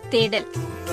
தேடல்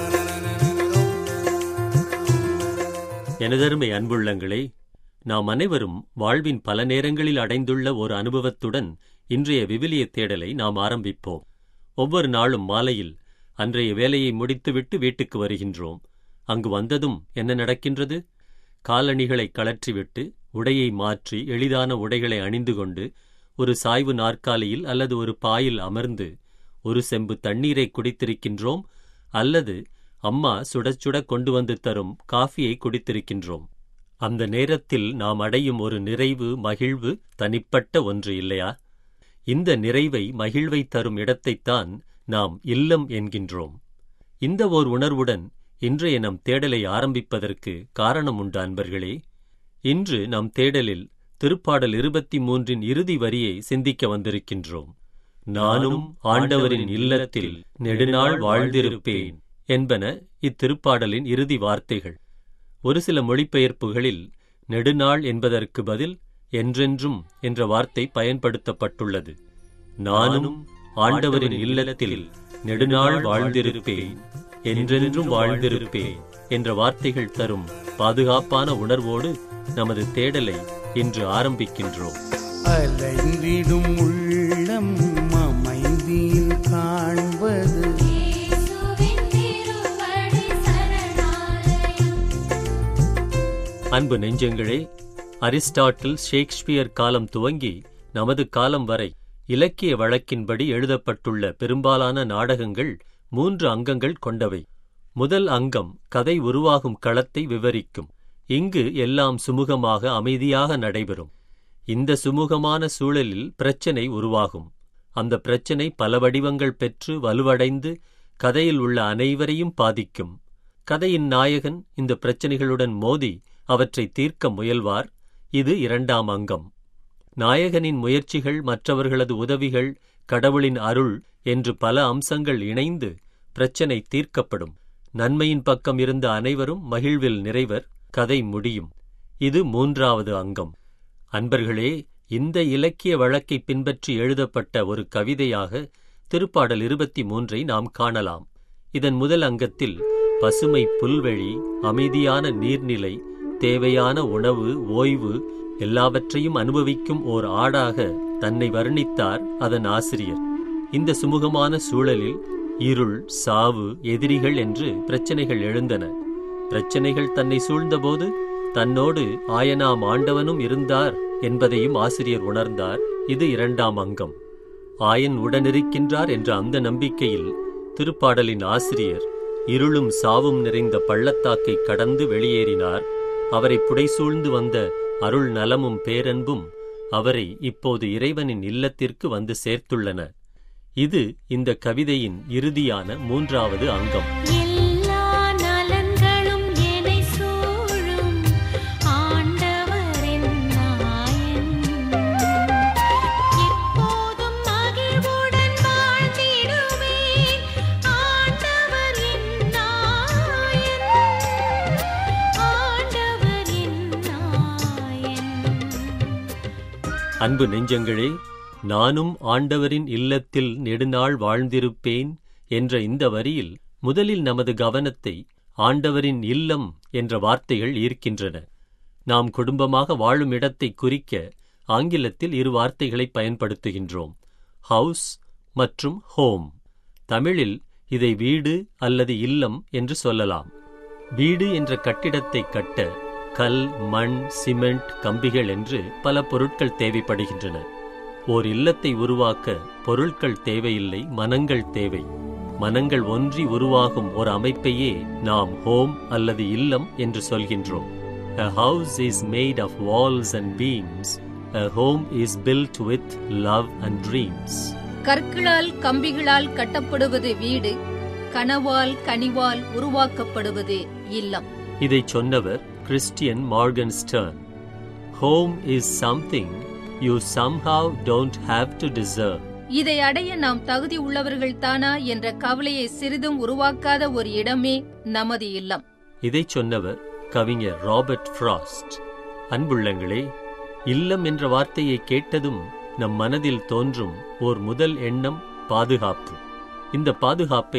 எனதருமை அன்புள்ளங்களே நாம் அனைவரும் வாழ்வின் பல நேரங்களில் அடைந்துள்ள ஒரு அனுபவத்துடன் இன்றைய விவிலிய தேடலை நாம் ஆரம்பிப்போம் ஒவ்வொரு நாளும் மாலையில் அன்றைய வேலையை முடித்துவிட்டு வீட்டுக்கு வருகின்றோம் அங்கு வந்ததும் என்ன நடக்கின்றது காலணிகளை கழற்றிவிட்டு உடையை மாற்றி எளிதான உடைகளை அணிந்து கொண்டு ஒரு சாய்வு நாற்காலியில் அல்லது ஒரு பாயில் அமர்ந்து ஒரு செம்பு தண்ணீரை குடித்திருக்கின்றோம் அல்லது அம்மா சுடச் சுடக் கொண்டு வந்து தரும் காஃபியை குடித்திருக்கின்றோம் அந்த நேரத்தில் நாம் அடையும் ஒரு நிறைவு மகிழ்வு தனிப்பட்ட ஒன்று இல்லையா இந்த நிறைவை மகிழ்வை தரும் இடத்தைத்தான் நாம் இல்லம் என்கின்றோம் இந்த ஓர் உணர்வுடன் இன்றைய நம் தேடலை ஆரம்பிப்பதற்கு காரணம் உண்டு அன்பர்களே இன்று நம் தேடலில் திருப்பாடல் இருபத்தி மூன்றின் இறுதி வரியை சிந்திக்க வந்திருக்கின்றோம் நானும் ஆண்டவரின் இல்லத்தில் நெடுநாள் வாழ்ந்திருப்பேன் என்பன இத்திருப்பாடலின் இறுதி வார்த்தைகள் ஒரு சில மொழிபெயர்ப்புகளில் நெடுநாள் என்பதற்கு பதில் என்றென்றும் என்ற வார்த்தை பயன்படுத்தப்பட்டுள்ளது நானும் ஆண்டவரின் இல்லத்தில் நெடுநாள் வாழ்ந்திருப்பேன் என்றென்றும் வாழ்ந்திருப்பேன் என்ற வார்த்தைகள் தரும் பாதுகாப்பான உணர்வோடு நமது தேடலை இன்று ஆரம்பிக்கின்றோம் அலைந்திடும் உள்ளம் அமைதியில் காண்பது இயேசுவின் திருவடி சரணாலயம் அன்பு நெஞ்சங்களே அரிஸ்டாட்டில் ஷேக்ஸ்பியர் காலம் துவங்கி நமது காலம் வரை இலக்கிய வழக்கின்படி எழுதப்பட்டுள்ள பெரும்பாலான நாடகங்கள் மூன்று அங்கங்கள் கொண்டவை முதல் அங்கம் கதை உருவாகும் களத்தை விவரிக்கும் இங்கு எல்லாம் சுமூகமாக அமைதியாக நடைபெறும் இந்த சுமூகமான சூழலில் பிரச்சனை உருவாகும் அந்த பிரச்சனை பல வடிவங்கள் பெற்று வலுவடைந்து கதையில் உள்ள அனைவரையும் பாதிக்கும் கதையின் நாயகன் இந்த பிரச்சனைகளுடன் மோதி அவற்றை தீர்க்க முயல்வார் இது இரண்டாம் அங்கம் நாயகனின் முயற்சிகள் மற்றவர்களது உதவிகள் கடவுளின் அருள் என்று பல அம்சங்கள் இணைந்து பிரச்சனை தீர்க்கப்படும் நன்மையின் பக்கம் இருந்த அனைவரும் மகிழ்வில் நிறைவர் கதை முடியும் இது மூன்றாவது அங்கம் அன்பர்களே இந்த இலக்கிய வழக்கை பின்பற்றி எழுதப்பட்ட ஒரு கவிதையாக திருப்பாடல் இருபத்தி மூன்றை நாம் காணலாம் இதன் முதல் அங்கத்தில் பசுமை புல்வெளி அமைதியான நீர்நிலை தேவையான உணவு ஓய்வு எல்லாவற்றையும் அனுபவிக்கும் ஓர் ஆடாக தன்னை வர்ணித்தார் அதன் ஆசிரியர் இந்த சுமூகமான சூழலில் இருள் சாவு எதிரிகள் என்று பிரச்சனைகள் எழுந்தன பிரச்சனைகள் தன்னை சூழ்ந்தபோது தன்னோடு ஆயனாம் ஆண்டவனும் இருந்தார் என்பதையும் ஆசிரியர் உணர்ந்தார் இது இரண்டாம் அங்கம் ஆயன் உடனிருக்கின்றார் என்ற அந்த நம்பிக்கையில் திருப்பாடலின் ஆசிரியர் இருளும் சாவும் நிறைந்த பள்ளத்தாக்கை கடந்து வெளியேறினார் அவரை புடைசூழ்ந்து வந்த அருள் நலமும் பேரன்பும் அவரை இப்போது இறைவனின் இல்லத்திற்கு வந்து சேர்த்துள்ளன இது இந்த கவிதையின் இறுதியான மூன்றாவது அங்கம் எல்லா நலன்களும் என்னை சூழும் ஆண்டவரின் நாயன் எப்போதும் மகிழ்வுடன் வாழ்ந்திடுவேன் ஆண்டவரின் நாயன் ஆண்டவரின் நாயன் அன்பு நெஞ்சங்களே நானும் ஆண்டவரின் இல்லத்தில் நெடுநாள் வாழ்ந்திருப்பேன் என்ற இந்த வரியில் முதலில் நமது கவனத்தை ஆண்டவரின் இல்லம் என்ற வார்த்தைகள் ஈர்க்கின்றன நாம் குடும்பமாக வாழும் இடத்தை குறிக்க ஆங்கிலத்தில் இரு வார்த்தைகளை பயன்படுத்துகின்றோம் ஹவுஸ் மற்றும் ஹோம் தமிழில் இதை வீடு அல்லது இல்லம் என்று சொல்லலாம் வீடு என்ற கட்டிடத்தை கட்ட கல் மண் சிமெண்ட் கம்பிகள் என்று பல பொருட்கள் தேவைப்படுகின்றன ஓர் இல்லத்தை உருவாக்க பொருட்கள் தேவையில்லை மனங்கள் தேவை மனங்கள் ஒன்றி உருவாகும் ஒரு அமைப்பையே நாம் ஹோம் அல்லது இல்லம் என்று சொல்கின்றோம் A house is made of walls and beams. A home is built with love and dreams. கற்களால் கம்பிகளால் கட்டப்படுவது வீடு கனவால் கனிவால் உருவாக்கப்படுவது இல்லம் இதைச் சொன்னவர் Christian Morgenstern home is something you somehow don't have to deserve இதை அடைய நாம் தகுதி உள்ளவர்கள் தானா என்ற கவலையை சிறிதும் உருவாக்காத ஒரு இடமே நமது இல்லம் இதைச் சொன்னவர் கவிஞர் ராபர்ட் ஃப்ராஸ்ட் அன்புள்ளங்களே இல்லம் என்ற வார்த்தையை கேட்டதும் நம் மனதில் தோன்றும் ஓர் முதல் எண்ணம் பாதுகாப்பு இந்த பாதுகாப்பை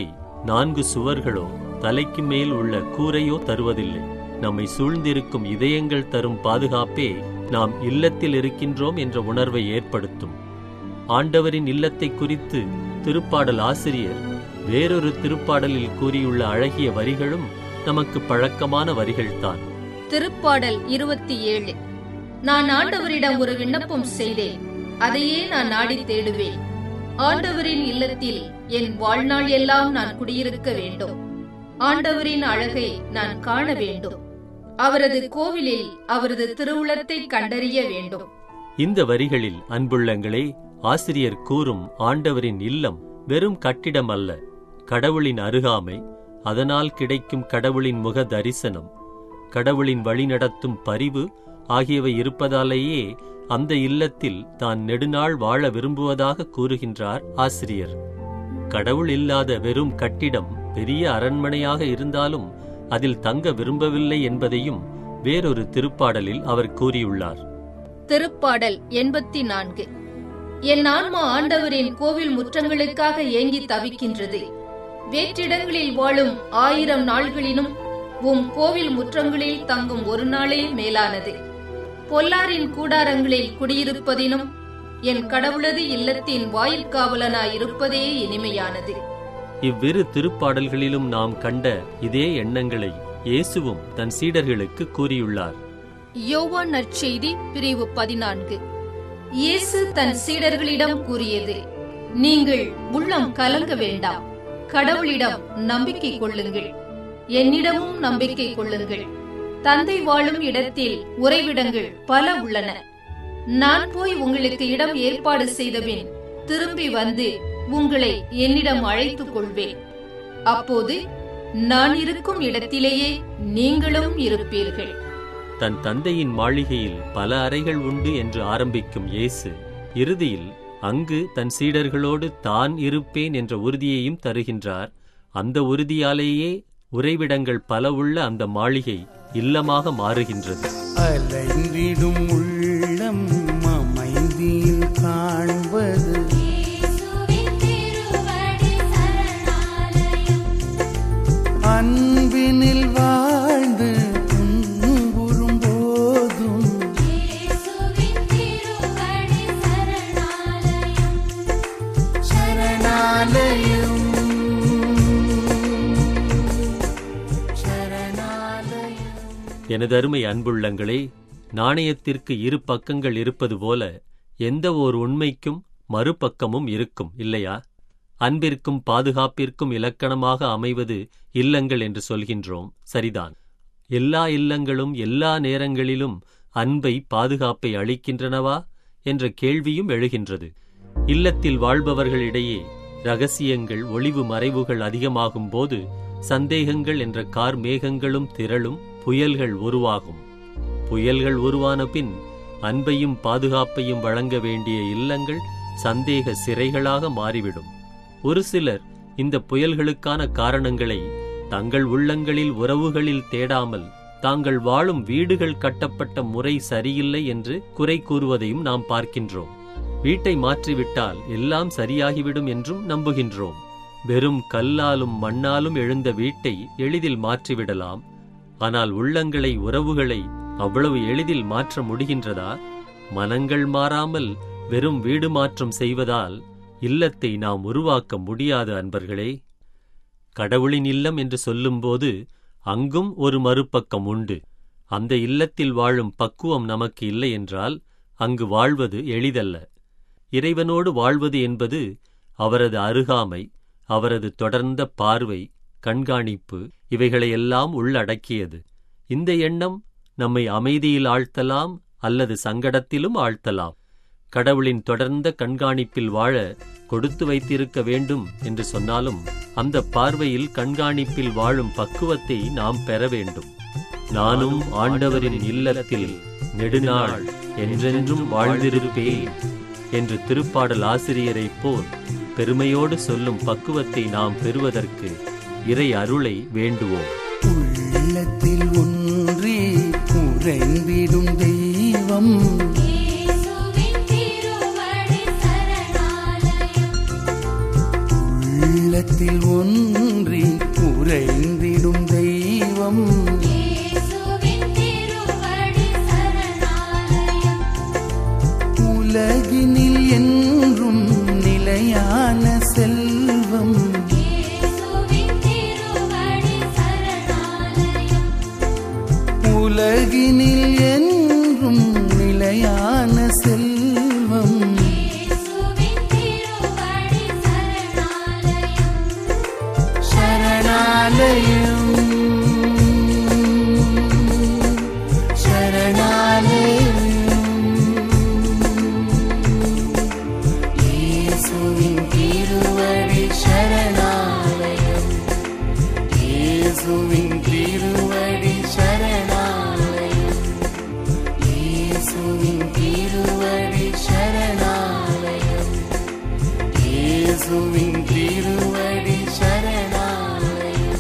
நான்கு சுவர்களோ தலைக்கு மேல் உள்ள கூரையோ தருவதில்லை நம்மை சூழ்ந்திருக்கும் இதயங்கள் தரும் பாதுகாப்பே நாம் இல்லத்தில் இருக்கின்றோம் என்ற உணர்வை ஏற்படுத்தும் ஆண்டவரின் இல்லத்தை குறித்து திருப்பாடல் ஆசிரியர் வேறொரு திருப்பாடலில் கூறியுள்ள அழகிய வரிகளும் நமக்கு பழக்கமான வரிகள்தான் திருப்பாடல் இருபத்தி ஏழு நான் ஆண்டவரிடம் ஒரு விண்ணப்பம் செய்தேன் அதையே நான் நாடி தேடுவேன் ஆண்டவரின் இல்லத்தில் என் வாழ்நாள் எல்லாம் நான் குடியிருக்க வேண்டும் ஆண்டவரின் அழகை நான் காண வேண்டும் அவரது கோவிலில் அவரது திருவுளத்தை கண்டறிய வேண்டும் இந்த வரிகளில் அன்புள்ளங்களே ஆசிரியர் கூறும் ஆண்டவரின் இல்லம் வெறும் கட்டிடம் அல்ல கடவுளின் அருகாமை அதனால் கிடைக்கும் கடவுளின் முக தரிசனம் கடவுளின் வழிநடத்தும் பரிவு ஆகியவை இருப்பதாலேயே அந்த இல்லத்தில் தான் நெடுநாள் வாழ விரும்புவதாக கூறுகின்றார் ஆசிரியர் கடவுள் இல்லாத வெறும் கட்டிடம் பெரிய அரண்மனையாக இருந்தாலும் அதில் தங்க விரும்பவில்லை என்பதையும் வேறொரு திருப்பாடலில் அவர் கூறியுள்ளார் திருப்பாடல் எண்பத்தி நான்கு என் ஆன்மா ஆண்டவரின் கோவில் முற்றங்களுக்காக ஏங்கி தவிக்கின்றது வேற்றிடங்களில் வாழும் ஆயிரம் நாள்களினும் உம் கோவில் முற்றங்களில் தங்கும் ஒரு நாளே மேலானது பொல்லாரின் கூடாரங்களில் குடியிருப்பதினும் என் கடவுளது இல்லத்தின் வாயிற்காவலனாயிருப்பதே இனிமையானது இவ்விரு திருப்பாடல்களிலும் நாம் கண்ட இதே எண்ணங்களை இயேசுவும் தன் சீடர்களுக்கு கூறியுள்ளார் யோவான் நற்செய்தி பிரிவு பதினான்கு இயேசு தன் சீடர்களிடம் கூறியது நீங்கள் உள்ளம் கலங்க வேண்டாம் கடவுளிடம் நம்பிக்கை கொள்ளுங்கள் என்னிடமும் நம்பிக்கை கொள்ளுங்கள் தந்தை வாழும் இடத்தில் உறைவிடங்கள் பல உள்ளன நான் போய் உங்களுக்கு இடம் ஏற்பாடு செய்தபின் திரும்பி வந்து உங்களை என்னிடம் அழைத்துக் கொள்வேன் அப்போது நான் இருக்கும் இடத்திலேயே நீங்களும் இருப்பீர்கள் தன் தந்தையின் மாளிகையில் பல அறைகள் உண்டு என்று ஆரம்பிக்கும் இயேசு இறுதியில் அங்கு தன் சீடர்களோடு தான் இருப்பேன் என்ற உறுதியையும் தருகின்றார் அந்த உறுதியாலேயே உறைவிடங்கள் பல உள்ள அந்த மாளிகை இல்லமாக மாறுகின்றது அலைந்திடும் உள்ளம் அமைதியில் காண்பது இயேசுவின் திருவடி சரணாலயம் அன்பினில் வாழ்ந்து துன்புறும் போதும் இயேசுவின் திருவடி சரணாலயம் சரணாலயம் சரணாலயம் எனதருமை அன்புள்ளங்களே நாணயத்திற்கு இரு பக்கங்கள் இருப்பது போல எந்த ஓர் உண்மைக்கும் மறுபக்கமும் இருக்கும் இல்லையா அன்பிற்கும் பாதுகாப்பிற்கும் இலக்கணமாக அமைவது இல்லங்கள் என்று சொல்கின்றோம் சரிதான் எல்லா இல்லங்களும் எல்லா நேரங்களிலும் அன்பை பாதுகாப்பை அளிக்கின்றனவா என்ற கேள்வியும் எழுகின்றது இல்லத்தில் வாழ்பவர்களிடையே ரகசியங்கள் ஒளிவு மறைவுகள் அதிகமாகும் போது சந்தேகங்கள் என்ற கார் மேகங்களும் திரளும் புயல்கள் உருவாகும் புயல்கள் உருவான பின் அன்பையும் பாதுகாப்பையும் வழங்க வேண்டிய இல்லங்கள் சந்தேக சிறைகளாக மாறிவிடும் ஒரு சிலர் இந்த புயல்களுக்கான காரணங்களை தங்கள் உள்ளங்களில் உறவுகளில் தேடாமல் தாங்கள் வாழும் வீடுகள் கட்டப்பட்ட முறை சரியில்லை என்று குறை கூறுவதையும் நாம் பார்க்கின்றோம் வீட்டை மாற்றிவிட்டால் எல்லாம் சரியாகிவிடும் என்றும் நம்புகின்றோம் வெறும் கல்லாலும் மண்ணாலும் எழுந்த வீட்டை எளிதில் மாற்றிவிடலாம் ஆனால் உள்ளங்களை உறவுகளை அவ்வளவு எளிதில் மாற்ற முடிகின்றதா மனங்கள் மாறாமல் வெறும் வீடு மாற்றம் செய்வதால் இல்லத்தை நாம் உருவாக்க முடியாது அன்பர்களே கடவுளின் இல்லம் என்று சொல்லும்போது அங்கும் ஒரு மறுபக்கம் உண்டு அந்த இல்லத்தில் வாழும் பக்குவம் நமக்கு இல்லை என்றால் அங்கு வாழ்வது எளிதல்ல இறைவனோடு வாழ்வது என்பது அவரது அருகாமை அவரது தொடர்ந்த பார்வை கண்காணிப்பு இவைகளையெல்லாம் உள்ளடக்கியது இந்த எண்ணம் நம்மை அமைதியில் ஆழ்த்தலாம் அல்லது சங்கடத்திலும் ஆழ்த்தலாம் கடவுளின் தொடர்ந்த கண்காணிப்பில் வாழ கொடுத்து வைத்திருக்க வேண்டும் என்று சொன்னாலும் அந்த பார்வையில் கண்காணிப்பில் வாழும் பக்குவத்தை நாம் பெற வேண்டும் நானும் ஆண்டவரின் இல்லத்தில் நெடுநாள் என்றென்றும் வாழ்ந்திருப்பேன் என்று திருப்பாடல் ஆசிரியரைப் போல் பெருமையோடு சொல்லும் பக்குவத்தை நாம் பெறுவதற்கு இறை அருளை வேண்டுவோம் உள்ளத்தில் ஒன்றே உறைந்திடும் தெய்வம் இயேசுவின் திருவடி சரணாலயம் உள்ளத்தில் ஒன்றே உலகினில் என்றும் நிலையான செல்வம் இயேசுவின் திருவடி சரணாலயம் உலகினில் என்றும் நிலையான செல்வம் இயேசுவின் திருவடி சரணாலயம் சரணாலயம் சரணாலயம் இயேசுவின் திருவடி சரணாலயம் இயேசுவின் திருவடி சரணாலயம் இயேசுவின் திருவடி சரணாலயம் இயேசுவின் திருவடி சரணாலயம்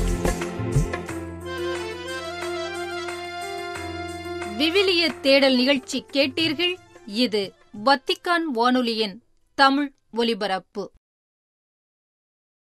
விவிலிய தேடல் நிகழ்ச்சி கேட்டீர்கள் இது வத்திக்கான் வானொலியின் தமிழ் ஒலிபரப்பு